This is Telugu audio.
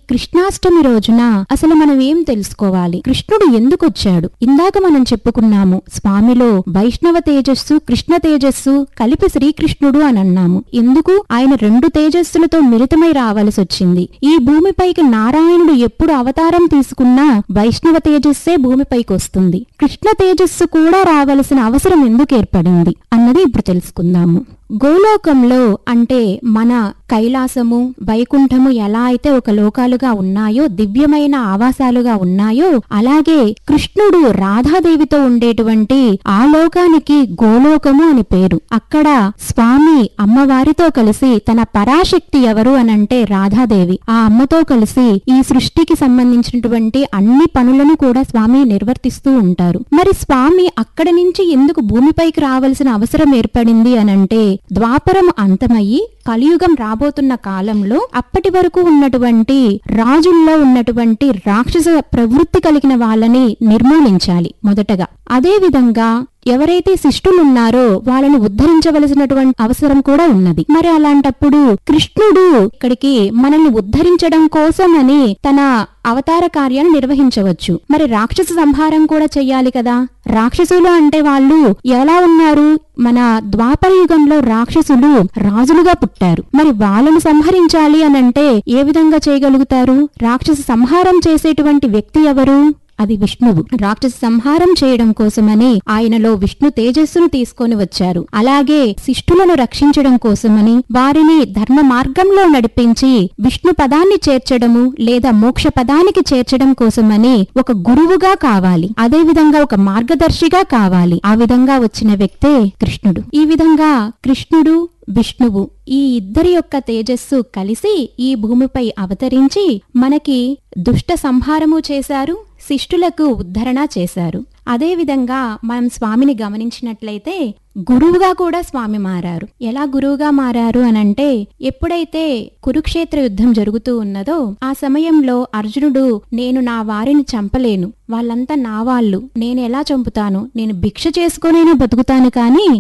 కృష్ణాష్టమి రోజున అసలు మనం ఏం తెలుసుకోవాలి కృష్ణుడు ఎందుకు వచ్చాడు ఇందాక మనం చెప్పుకున్నాము స్వామిలో వైష్ణవ తేజస్సు కృష్ణ తేజస్సు కలిపి శ్రీకృష్ణుడు అని అన్నాము ఎందుకు ఆయన రెండు తేజస్సులతో మిళితమై రావాల్సి వచ్చింది ఈ భూమిపైకి నారాయణుడు ఎప్పుడు అవతారం తీసుకున్నా వైష్ణవ తేజస్సే భూమిపైకి వస్తుంది కృష్ణ తేజస్సు కూడా రావలసిన అవసరం ఎందుకు ఏర్పడింది అన్నది ఇప్పుడు తెలుసుకుందాము గోలోకంలో అంటే మన కైలాసము వైకుంఠము ఎలా అయితే ఒక లోకాలుగా ఉన్నాయో దివ్యమైన ఆవాసాలుగా ఉన్నాయో అలాగే కృష్ణుడు రాధాదేవితో ఉండేటువంటి ఆ లోకానికి గోలోకము అని పేరు అక్కడ స్వామి అమ్మవారితో కలిసి తన పరాశక్తి ఎవరు అనంటే రాధాదేవి ఆ అమ్మతో కలిసి ఈ సృష్టికి సంబంధించినటువంటి అన్ని పనులను కూడా స్వామి నిర్వర్తిస్తూ ఉంటారు మరి స్వామి అక్కడి నుంచి ఎందుకు భూమిపైకి రావాల్సిన అవసరం ఏర్పడింది అనంటే ద్వాపరం అంతమయ్యి కలియుగం రాబోతున్న కాలంలో అప్పటి వరకు ఉన్నటువంటి రాజుల్లో ఉన్నటువంటి రాక్షస ప్రవృత్తి కలిగిన వాళ్ళని నిర్మూలించాలి మొదటగా అదే విధంగా ఎవరైతే శిష్టులున్నారో వాళ్ళని ఉద్ధరించవలసినటువంటి అవసరం కూడా ఉన్నది మరి అలాంటప్పుడు కృష్ణుడు ఇక్కడికి మనల్ని ఉద్ధరించడం కోసమని తన అవతార కార్యాన్ని నిర్వహించవచ్చు మరి రాక్షస సంహారం కూడా చెయ్యాలి కదా రాక్షసులు అంటే వాళ్ళు ఎలా ఉన్నారు మన ద్వాపర యుగంలో రాక్షసులు రాజులుగా పుట్టారు మరి వాళ్ళను సంహరించాలి అనంటే ఏ విధంగా చేయగలుగుతారు రాక్షస సంహారం చేసేటువంటి వ్యక్తి ఎవరు అది విష్ణువు రాక్షస సంహారం చేయడం కోసమని ఆయనలో విష్ణు తేజస్సును తీసుకొని వచ్చారు అలాగే శిష్టులను రక్షించడం కోసమని వారిని ధర్మ మార్గంలో నడిపించి విష్ణు పదాన్ని చేర్చడము లేదా మోక్ష పదానికి చేర్చడం కోసమని ఒక గురువుగా కావాలి అదే విధంగా ఒక మార్గదర్శిగా కావాలి ఆ విధంగా వచ్చిన వ్యక్తే కృష్ణుడు ఈ విధంగా కృష్ణుడు విష్ణువు ఈ ఇద్దరి యొక్క తేజస్సు కలిసి ఈ భూమిపై అవతరించి మనకి దుష్ట సంహారము చేశారు శిష్టులకు ఉద్ధరణ చేశారు అదే విధంగా మనం స్వామిని గమనించినట్లయితే గురువుగా కూడా స్వామి మారారు ఎలా గురువుగా మారారు అనంటే ఎప్పుడైతే కురుక్షేత్ర యుద్ధం జరుగుతూ ఉన్నదో ఆ సమయంలో అర్జునుడు నేను నా వారిని చంపలేను వాళ్ళంతా నా వాళ్ళు నేను ఎలా చంపుతాను నేను భిక్ష చేసుకునైనా బతుకుతాను కానీ